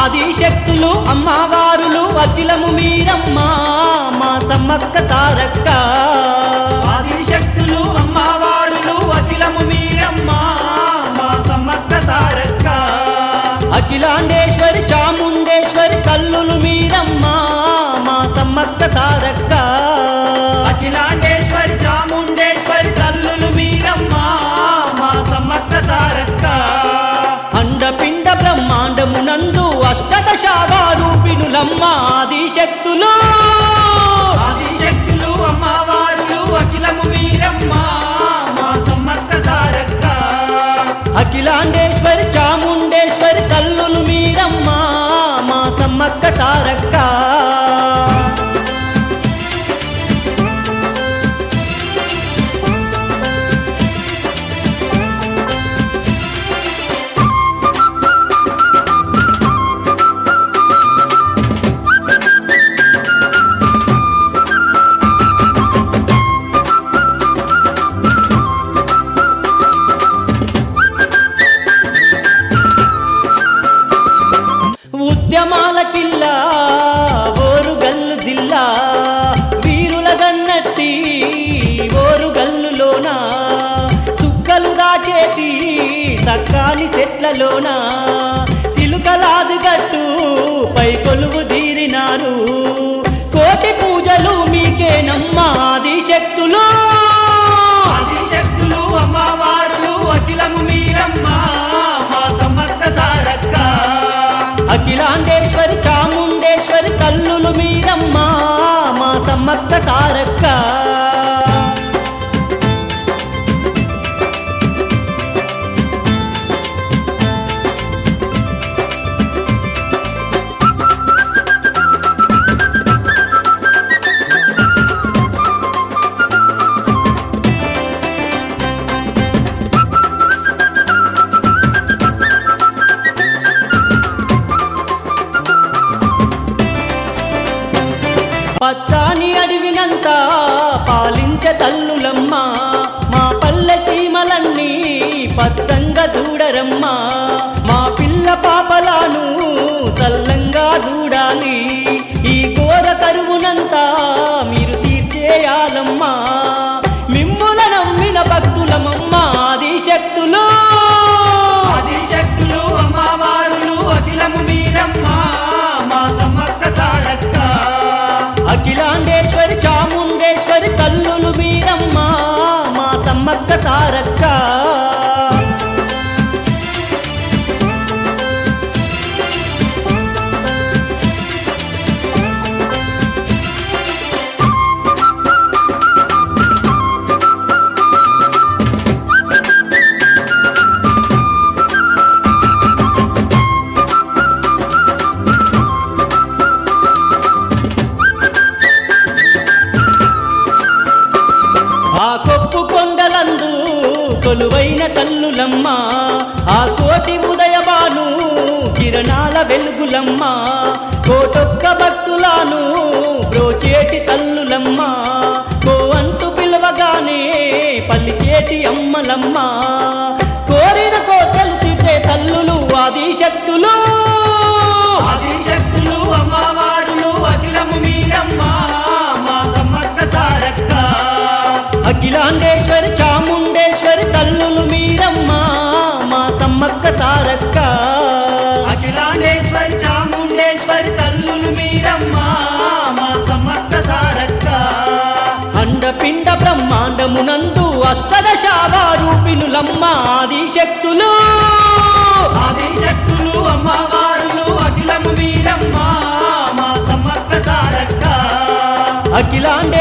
ఆదిశక్తులు అమ్మవారులు అఖిలము మీరమ్మ మా సమ్మక్క సారక్క ఆదిశక్తులు అమ్మవారులు అఖిలము మీరమ్మ మా సమ్మక్క సారక్క అఖిలాండేశ్వరి చాముండేశ్వరి కల్లులు మీరమ్మ మా సమ్మక్క సారక్క అఖిలాండేశ్వరి చాముండేశ్వరి కల్లులు మీరమ్మ మా సమ్మక్క సారక్క అండపిండ బ్రహ్మాండమునందు అష్టదశావారూపిణులమ్మ ఆదిశక్తులు ఆదిశక్తులు అమ్మవారులు అఖిలము మీరమ్మ మా సమ్మక్క సారక్క అఖిలాండేశ్వరి చాముండేశ్వరి కల్లులు మీరమ్మ మా సమ్మక్క సారక్క ఉద్యమాల కిల్లా ఓరుగల్లు జిల్లా వీరుల గన్నట్టి ఓరుగల్లులోన సుక్కలు దాచేటి సక్కాని చెట్లలోన సిలుకలాది గట్టు పై కొలువు తీరినారు కోటి పూజలు మీకేనమ్మా ఆదిశక్తులు ఆదిశక్తులు అమ్మవారులు అఖిలము మీరమ్మ మా సమ్మక్క సారక్క అఖిలాండేశ్వరి చాముండేశ్వరి కల్లులు మీరమ్మ మా సమ్మక్క సారక్క పచ్చాని అడవినంత పాలించే తల్లులమ్మ మా పల్లె సీమలన్నీ పచ్చంగా దూడరమ్మ మా పిల్ల పాపలాను సల్లంగా దూడాలి ఈ ఘోర కరువునంతా మీరు తీర్చేయాలమ్మా మిమ్ముల నమ్మిన భక్తులమమ్మ ఆదిశక్తులు ఆదిశక్తులు అమ్మవారులు అఖిలము మీరమ్మ మా సమ్మక్క సారక్క అఖిలాండేశ్వరి చాముండేశ్వరి తల్లులు మీరమ్మ మా సమ్మక్క సారక్క ఆ కొప్పు కొండలందు కొలువైన తల్లులమ్మ ఆ కోటి ఉదయబాను కిరణాల వెలుగులమ్మ కోటొక్క భక్తులాను బ్రోచేటి తల్లులమ్మ కో అంటూ పిలవగానే పల్లిచేటి అమ్మలమ్మ కోరిన కోటలు తీర్చే తల్లులు ఆదిశక్తులు ఆదిశక్తులు అమ్మవారులు అఖిలము మీరమ్మ మా సమ్మక్క సారక్క అఖిలాండేశ్వరి చాముండేశ్వరి తల్లులు మీరమ్మ మా సమ్మక్క సారక్క అఖిలాండేశ్వరి చాముండేశ్వరి తల్లులు మీరమ్మ మా సమ్మక్క సారక్క అండపిండ బ్రహ్మాండమునందు అష్టదశావారూపిణులమ్మ ఆదిశక్తులు ఆదిశక్తులు అమ్మవారులు అఖిలము మీరమ్మ మా సమ్మక్క సారక్క అఖిలాండే